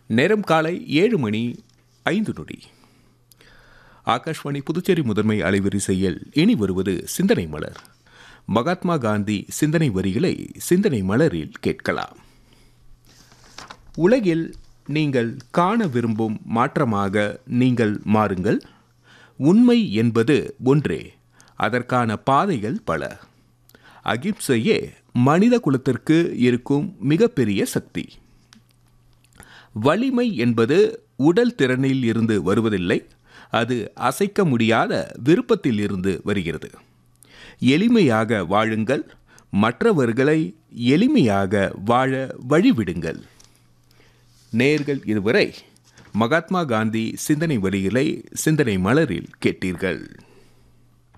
நேரம் காலை ஏழு மணி ஐந்து நொடி ஆகாஷ்வாணி புதுச்சேரி முதன்மை அலைவரிசையில் இனி வருவது சிந்தனை மலர் மகாத்மா காந்தி சிந்தனை வரிகளை சிந்தனை மலரில் கேட்கலாம் உலகில் நீங்கள் காண விரும்பும் மாற்றமாக நீங்கள் மாறுங்கள் உண்மை என்பது ஒன்றே அதற்கான பாதைகள் பல அகிம்சையே மனித குலத்திற்கு இருக்கும் மிகப்பெரிய சக்தி வலிமை என்பது உடல் திறனில் இருந்து வருவதில்லை அது அசைக்க முடியாத விருப்பத்தில் இருந்து வருகிறது எளிமையாக வாழுங்கள் மற்றவர்களை எளிமையாக வாழ வழிவிடுங்கள் நேர்கள் இதுவரை மகாத்மா காந்தி சிந்தனை வழிகளை சிந்தனை மலரில் கேட்டீர்கள்